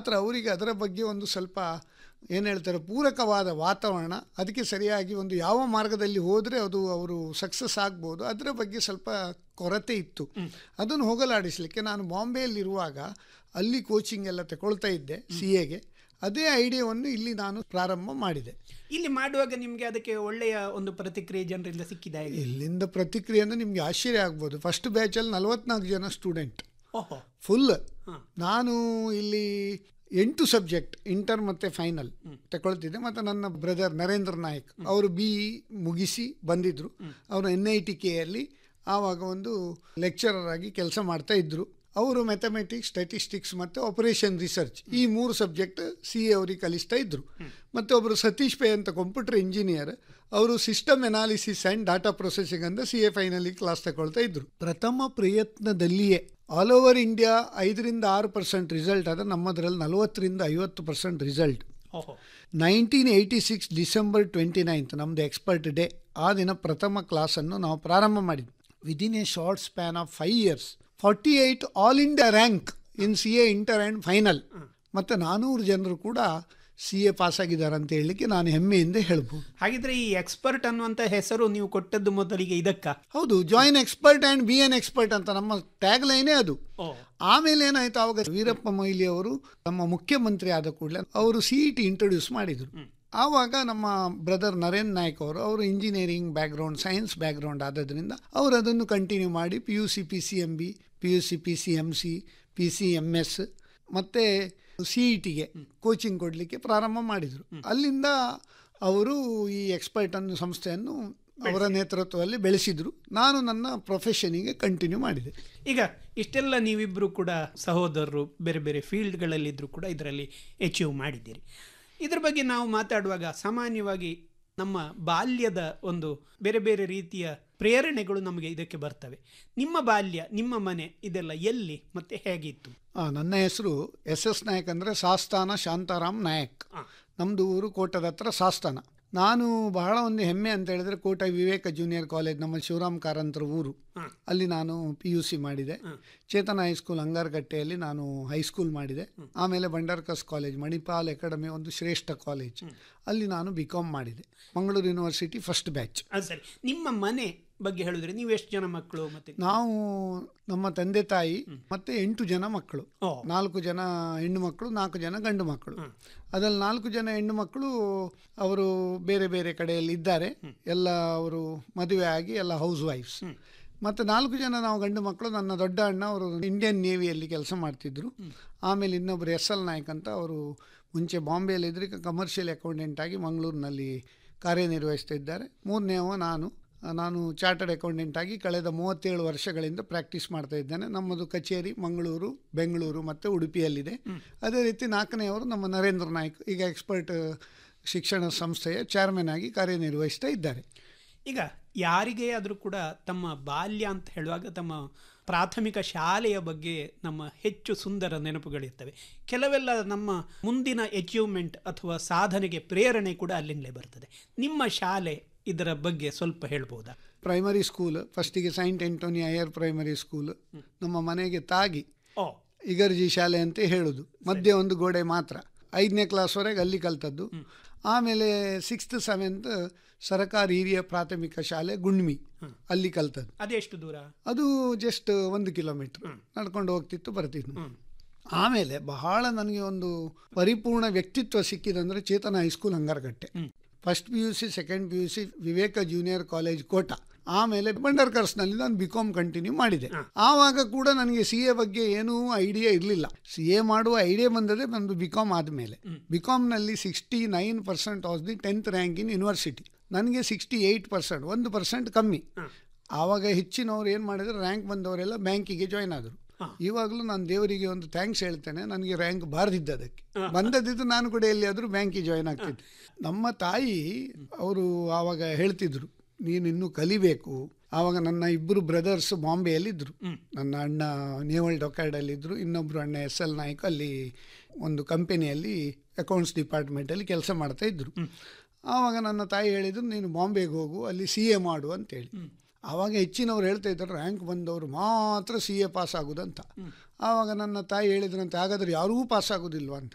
ಮಾತ್ರ ಅವರಿಗೆ ಅದರ ಬಗ್ಗೆ ಒಂದು ಸ್ವಲ್ಪ ಏನು ಹೇಳ್ತಾರೆ ಪೂರಕವಾದ ವಾತಾವರಣ ಅದಕ್ಕೆ ಸರಿಯಾಗಿ ಒಂದು ಯಾವ ಮಾರ್ಗದಲ್ಲಿ ಹೋದರೆ ಅದು ಅವರು ಸಕ್ಸಸ್ ಆಗ್ಬೋದು ಅದರ ಬಗ್ಗೆ ಸ್ವಲ್ಪ ಕೊರತೆ ಇತ್ತು ಅದನ್ನು ಹೋಗಲಾಡಿಸಲಿಕ್ಕೆ ನಾನು ಬಾಂಬೆಯಲ್ಲಿರುವಾಗ ಅಲ್ಲಿ ಕೋಚಿಂಗ್ ಎಲ್ಲ ತಗೊಳ್ತಾ ಇದ್ದೆ ಸಿ ಎಗೆ ಅದೇ ಐಡಿಯಾವನ್ನು ಇಲ್ಲಿ ನಾನು ಪ್ರಾರಂಭ ಮಾಡಿದೆ ಇಲ್ಲಿ ಮಾಡುವಾಗ ನಿಮಗೆ ಅದಕ್ಕೆ ಒಳ್ಳೆಯ ಒಂದು ಪ್ರತಿಕ್ರಿಯೆ ಜನರಿಂದ ಸಿಕ್ಕಿದೆ ಹೇಗೆ? ಇಲ್ಲಿಂದ ಪ್ರತಿಕ್ರಿಯೆ ಅಂದರೆ ನಿಮಗೆ ಆಶ್ಚರ್ಯ ಆಗ್ಬೋದು ಫಸ್ಟ್ ಬ್ಯಾಚಲ್ಲಿ ನಲವತ್ನಾಲ್ಕು ಜನ ಸ್ಟೂಡೆಂಟ್ ಓಹೋ ಫುಲ್ ಹಾ. ನಾನು ಇಲ್ಲಿ ಎಂಟು ಸಬ್ಜೆಕ್ಟ್ ಇಂಟರ್ ಮತ್ತು ಫೈನಲ್ ತಗೊಳ್ತಿದ್ದೆ ಮತ್ತು ನನ್ನ ಬ್ರದರ್ ನರೇಂದ್ರ ನಾಯಕ್ ಅವರು ಬಿ ಮುಗಿಸಿ ಬಂದಿದ್ದರು ಅವರು ಎನ್ ಐ ಟಿ ಕೆಯಲ್ಲಿ ಆವಾಗ ಒಂದು ಲೆಕ್ಚರರ್ ಆಗಿ ಕೆಲಸ ಮಾಡ್ತಾ ಇದ್ದರು ಅವರು ಮ್ಯಾಥಮೆಟಿಕ್ಸ್ ಸ್ಟ್ಯಾಟಿಸ್ಟಿಕ್ಸ್ ಮತ್ತು ಆಪರೇಷನ್ ರಿಸರ್ಚ್ ಈ ಮೂರು ಸಬ್ಜೆಕ್ಟ್ ಸಿ ಎ ಅವರಿಗೆ ಕಲಿಸ್ತಾ ಇದ್ದರು ಮತ್ತು ಒಬ್ಬರು ಸತೀಶ್ ಪೇ ಅಂತ ಕಂಪ್ಯೂಟರ್ ಇಂಜಿನಿಯರ್ ಅವರು system analysis and data processing ಅಂತ ಸಿ ಎ ಫೈನಲಿ ಕ್ಲಾಸ್ ತಗೊಳ್ತಾ ಇದ್ದರು ಪ್ರಥಮ ಪ್ರಯತ್ನದಲ್ಲಿಯೇ ಆಲ್ ಓವರ್ ಇಂಡಿಯಾ ಐದರಿಂದ ಆರು ಪರ್ಸೆಂಟ್ ರಿಸಲ್ಟ್ ಆದರೆ ನಮ್ಮದರಲ್ಲಿ ನಲವತ್ತರಿಂದ ಐವತ್ತು ಪರ್ಸೆಂಟ್ ರಿಸಲ್ಟ್ ಓಹೋ nineteen eighty six December twenty ninth ನಮ್ಮದು ಎಕ್ಸ್ಪರ್ಟ್ ಡೇ ಆ ದಿನ ಪ್ರಥಮ ಕ್ಲಾಸನ್ನು ನಾವು ಪ್ರಾರಂಭ ಮಾಡಿದ್ವಿ within a short span of five years forty eight all India rank in C A inter and final ಮತ್ತು ನಾನ್ನೂರು ಜನರು ಕೂಡ ಸಿ ಎ ಪಾಸ್ ಆಗಿದ್ದಾರೆ ಅಂತ ಹೇಳಲಿಕ್ಕೆ ನಾನು ಹೆಮ್ಮೆಯಿಂದ ಹೇಳ್ಬೋದು ಹಾಗಿದ್ರೆ ಈ ಎಕ್ಸ್ಪರ್ಟ್ ಅನ್ನುವಂತ ಹೆಸರು ನೀವು ಕೊಟ್ಟದ್ದು ಮೊದಲಿಗೆ ಇದಕ್ಕ ಹೌದು join expert and B N expert ಅಂತ ನಮ್ಮ ಟ್ಯಾಗ್ ಲೈನೇ ಅದು ಓ ಆಮೇಲೆ ಏನಾಯ್ತು ಆವಾಗ ವೀರಪ್ಪ ಮೊಯ್ಲಿ ಅವರು ನಮ್ಮ ಮುಖ್ಯಮಂತ್ರಿ ಆದ ಕೂಡಲೇ ಅವರು ಸಿ ಇ ಟಿ ಇಂಟ್ರೊಡ್ಯೂಸ್ ಮಾಡಿದರು ಆವಾಗ ನಮ್ಮ ಬ್ರದರ್ ನರೇಂದ್ರ ನಾಯ್ಕ್ ಅವರು ಅವರು ಇಂಜಿನಿಯರಿಂಗ್ ಬ್ಯಾಕ್ಗ್ರೌಂಡ್ ಸೈನ್ಸ್ ಬ್ಯಾಕ್ಗ್ರೌಂಡ್ ಆದದ್ರಿಂದ ಅವರು ಅದನ್ನು ಕಂಟಿನ್ಯೂ ಮಾಡಿ P U C P C M B P U C P C M C P C M S ಮತ್ತು ಸಿ ಇ ಟಿಗೆ ಕೋಚಿಂಗ್ ಕೊಡಲಿಕ್ಕೆ ಪ್ರಾರಂಭ ಮಾಡಿದರು ಅಲ್ಲಿಂದ ಅವರು ಈ ಎಕ್ಸ್ಪರ್ಟ್ ಅನ್ನೋ ಸಂಸ್ಥೆಯನ್ನು ಅವರ ನೇತೃತ್ವದಲ್ಲಿ ಬೆಳೆಸಿದರು ನಾನು ನನ್ನ ಪ್ರೊಫೆಷನಿಗೆ ಕಂಟಿನ್ಯೂ ಮಾಡಿದೆ ಈಗ ಇಷ್ಟೆಲ್ಲ ನೀವಿಬ್ಬರು ಕೂಡ ಸಹೋದರರು ಬೇರೆ ಬೇರೆ ಫೀಲ್ಡ್ಗಳಲ್ಲಿದ್ದರೂ ಕೂಡ ಇದರಲ್ಲಿ ಅಚೀವ್ ಮಾಡಿದ್ದೀರಿ ಇದ್ರ ಬಗ್ಗೆ ನಾವು ಮಾತಾಡುವಾಗ ಸಾಮಾನ್ಯವಾಗಿ ನಮ್ಮ ಬಾಲ್ಯದ ಒಂದು ಬೇರೆ ಬೇರೆ ರೀತಿಯ ಪ್ರೇರಣೆಗಳು ನಮಗೆ ಇದಕ್ಕೆ ಬರ್ತವೆ ನಿಮ್ಮ ಬಾಲ್ಯ ನಿಮ್ಮ ಮನೆ ಇದೆಲ್ಲ ಎಲ್ಲಿ ಮತ್ತೆ ಹೇಗಿತ್ತು ಆ, ನನ್ನ ಹೆಸರು ಎಸ್ ಎಸ್ ನಾಯಕ್ ಅಂದರೆ ಸಾಸ್ತಾನ ಶಾಂತಾರಾಮ್ ನಾಯಕ್ ಆ. ನಮ್ಮದು ಊರು ಕೋಟದ ಹತ್ರ ಸಾಸ್ತಾನ ನಾನು ಬಹಳ ಒಂದು ಹೆಮ್ಮೆ ಅಂತ ಹೇಳಿದ್ರೆ ಕೋಟ ವಿವೇಕ ಜೂನಿಯರ್ ಕಾಲೇಜ್ ನಮ್ಮ ಶಿವರಾಮ್ ಕಾರಂತರ ಊರು ಹಾ. ಅಲ್ಲಿ ನಾನು ಪಿ ಯು ಸಿ ಮಾಡಿದೆ ಹಾ. ಚೇತನ ಹೈಸ್ಕೂಲ್ ಅಂಗಾರಗಟ್ಟೆಯಲ್ಲಿ ನಾನು ಹೈಸ್ಕೂಲ್ ಮಾಡಿದೆ ಆಮೇಲೆ ಬಂಡಾರ್ಕಸ್ ಕಾಲೇಜ್ ಮಣಿಪಾಲ್ ಅಕಾಡೆಮಿ ಒಂದು ಶ್ರೇಷ್ಠ ಕಾಲೇಜ್ ಅಲ್ಲಿ ನಾನು ಬಿ ಕಾಮ್ ಮಾಡಿದೆ ಮಂಗಳೂರು ಯೂನಿವರ್ಸಿಟಿ ಫಸ್ಟ್ ಬ್ಯಾಚ್ ಅದು ಸರಿ ನಿಮ್ಮ ಮನೆ ಬಗ್ಗೆ ಹೇಳಿದ್ರೆ ನೀವು ಎಷ್ಟು ಜನ ಮಕ್ಕಳು ಮತ್ತೆ ನಾವು ನಮ್ಮ ತಂದೆ ತಾಯಿ ಮತ್ತೆ ಎಂಟು ಜನ ಮಕ್ಕಳು ಓ ನಾಲ್ಕು ಜನ ಹೆಣ್ಣು ಮಕ್ಕಳು ನಾಲ್ಕು ಜನ ಗಂಡು ಮಕ್ಕಳು ಅದರಲ್ಲಿ ನಾಲ್ಕು ಜನ ಹೆಣ್ಣು ಮಕ್ಕಳು ಅವರು ಬೇರೆ ಬೇರೆ ಕಡೆಯಲ್ಲಿ ಇದ್ದಾರೆ ಎಲ್ಲ ಅವರು ಮದುವೆ ಆಗಿ ಎಲ್ಲ ಹೌಸ್ ವೈಫ್ಸ್ ಮತ್ತು ನಾಲ್ಕು ಜನ ನಾವು ಗಂಡು ಮಕ್ಕಳು ನನ್ನ ದೊಡ್ಡ ಅಣ್ಣ ಅವರು ಇಂಡಿಯನ್ ನೇವಿಯಲ್ಲಿ ಕೆಲಸ ಮಾಡ್ತಿದ್ರು ಆಮೇಲೆ ಇನ್ನೊಬ್ಬರು ಎಸ್ ಎಲ್ ನಾಯ್ಕ್ ಅಂತ ಅವರು ಮುಂಚೆ ಬಾಂಬೆಯಲ್ಲಿದ್ದರೆ ಈಗ ಕಮರ್ಷಿಯಲ್ ಅಕೌಂಟೆಂಟ್ ಆಗಿ ಮಂಗಳೂರಿನಲ್ಲಿ ಕಾರ್ಯನಿರ್ವಹಿಸ್ತಾ ಇದ್ದಾರೆ ಮೂರನೇವ ನಾನು ನಾನು ಚಾರ್ಟರ್ಡ್ ಅಕೌಂಟೆಂಟ್ ಆಗಿ ಕಳೆದ ಮೂವತ್ತೇಳು ವರ್ಷಗಳಿಂದ ಪ್ರಾಕ್ಟೀಸ್ ಮಾಡ್ತಾ ಇದ್ದೇನೆ ನಮ್ಮದು ಕಚೇರಿ ಮಂಗಳೂರು ಬೆಂಗಳೂರು ಮತ್ತು ಉಡುಪಿಯಲ್ಲಿದೆ ಅದೇ ರೀತಿ ನಾಲ್ಕನೆಯವರು ನಮ್ಮ ನರೇಂದ್ರ ನಾಯ್ಕ್ ಈಗ ಎಕ್ಸ್ಪರ್ಟ್ ಶಿಕ್ಷಣ ಸಂಸ್ಥೆಯ ಚೇರ್ಮನ್ ಆಗಿ ಕಾರ್ಯನಿರ್ವಹಿಸ್ತಾ ಇದ್ದಾರೆ ಈಗ ಯಾರಿಗೇ ಆದರೂ ಕೂಡ ತಮ್ಮ ಬಾಲ್ಯ ಅಂತ ಹೇಳುವಾಗ ತಮ್ಮ ಪ್ರಾಥಮಿಕ ಶಾಲೆಯ ಬಗ್ಗೆ ನಮ್ಮ ಹೆಚ್ಚು ಸುಂದರ ನೆನಪುಗಳಿರ್ತವೆ ಕೆಲವೆಲ್ಲ ನಮ್ಮ ಮುಂದಿನ ಅಚೀವ್ಮೆಂಟ್ ಅಥವಾ ಸಾಧನೆಗೆ ಪ್ರೇರಣೆ ಕೂಡ ಅಲ್ಲಿಂದಲೇ ಬರ್ತದೆ ನಿಮ್ಮ ಶಾಲೆ ಇದರ ಬಗ್ಗೆ ಸ್ವಲ್ಪ ಹೇಳ್ಬೋದಾ ಪ್ರೈಮರಿ ಸ್ಕೂಲ್ ಫಸ್ಟಿಗೆ saint Antony higher primary school ನಮ್ಮ ಮನೆಗೆ ತಾಗಿ ಓ ಇಗರ್ಜಿ ಶಾಲೆ ಅಂತ ಹೇಳೋದು ಮಧ್ಯೆ ಒಂದು ಗೋಡೆ ಮಾತ್ರ ಐದನೇ ಕ್ಲಾಸ್ವರೆಗೆ ಅಲ್ಲಿ ಕಲ್ತದ್ದು ಆಮೇಲೆ ಸಿಕ್ಸ್ತ್ ಸೆವೆಂತ್ ಸರಕಾರಿ ಹಿರಿಯ ಪ್ರಾಥಮಿಕ ಶಾಲೆ ಗುಣ್ಮಿ ಅಲ್ಲಿ ಕಲ್ತದ್ದು ಅದೆಷ್ಟು ದೂರ ಅದು ಜಸ್ಟ್ ಒಂದು ಕಿಲೋಮೀಟ್ರ್ ನಡ್ಕೊಂಡು ಹೋಗ್ತಿತ್ತು ಬರ್ತಿದ್ನು ಆಮೇಲೆ ಬಹಳ ನನಗೆ ಒಂದು ಪರಿಪೂರ್ಣ ವ್ಯಕ್ತಿತ್ವ ಸಿಕ್ಕಿದಂದ್ರೆ Chetana high school Angaragatte first P U C second P U C Viveka junior college Kota ಆಮೇಲೆ ಬಂಡರ್ಕರ್ಸ್ನಲ್ಲಿ ನಾನು ಬಿ ಕಾಮ್ ಕಂಟಿನ್ಯೂ ಮಾಡಿದೆ ಆವಾಗ ಕೂಡ ನನಗೆ ಸಿ ಎ ಬಗ್ಗೆ ಏನೂ ಐಡಿಯಾ ಇರಲಿಲ್ಲ ಸಿ ಎ ಮಾಡುವ ಐಡಿಯಾ ಬಂದದೆ ಬಂದು ಬಿ ಕಾಮ್ ಆದಮೇಲೆ ಬಿ ಕಾಮ್ನಲ್ಲಿ sixty nine percent was the tenth rank in university ನನಗೆ ಸಿಕ್ಸ್ಟಿ ಏಯ್ಟ್ ಪರ್ಸೆಂಟ್ ಒಂದು ಪರ್ಸೆಂಟ್ ಕಮ್ಮಿ ಆವಾಗ ಹೆಚ್ಚಿನವ್ರು ಏನು ಮಾಡಿದ್ರು ರ್ಯಾಂಕ್ ಬಂದವರೆಲ್ಲ ಬ್ಯಾಂಕಿಗೆ ಜಾಯ್ನ್ ಆದರು ಇವಾಗಲೂ ನಾನು ದೇವರಿಗೆ ಒಂದು ಥ್ಯಾಂಕ್ಸ್ ಹೇಳ್ತೇನೆ ನನಗೆ ರ್ಯಾಂಕ್ ಬಾರ್ದಿದ್ದ ಅದಕ್ಕೆ ಬಂದದಿದ್ದು ನಾನು ಕೂಡ ಎಲ್ಲಿಯಾದರೂ ಬ್ಯಾಂಕಿಗೆ ಜಾಯ್ನ್ ಆಗ್ತಿದ್ದೆ ನಮ್ಮ ತಾಯಿ ಅವರು ಆವಾಗ ಹೇಳ್ತಿದ್ರು ನೀನು ಇನ್ನೂ ಕಲಿಬೇಕು ಆವಾಗ ನನ್ನ ಇಬ್ಬರು ಬ್ರದರ್ಸ್ ಬಾಂಬೆಯಲ್ಲಿದ್ದರು ನನ್ನ ಅಣ್ಣ ನೇವಲ್ ಡೊಕ್ಯಾರ್ಡಲ್ಲಿದ್ದರು ಇನ್ನೊಬ್ಬರು ಅಣ್ಣ ಎಸ್ ಎಲ್ ನಾಯ್ಕ ಅಲ್ಲಿ ಒಂದು ಕಂಪನಿಯಲ್ಲಿ ಅಕೌಂಟ್ಸ್ ಡಿಪಾರ್ಟ್ಮೆಂಟಲ್ಲಿ ಕೆಲಸ ಮಾಡ್ತಾ ಇದ್ದರು ಆವಾಗ ನನ್ನ ತಾಯಿ ಹೇಳಿದ್ರು ನೀನು ಬಾಂಬೆಗೆ ಹೋಗು ಅಲ್ಲಿ ಸಿ ಎ ಮಾಡು ಅಂತೇಳಿ ಆವಾಗ ಹೆಚ್ಚಿನವ್ರು ಹೇಳ್ತಾ ಇದ್ದಾರೆ ರ್ಯಾಂಕ್ ಬಂದವರು ಮಾತ್ರ ಸಿ ಎ ಪಾಸ್ ಆಗೋದಂತ ಆವಾಗ ನನ್ನ ತಾಯಿ ಹೇಳಿದ್ರಂತೆ ಹಾಗಾದ್ರೆ ಯಾರೂ ಪಾಸ್ ಆಗೋದಿಲ್ವ ಅಂತ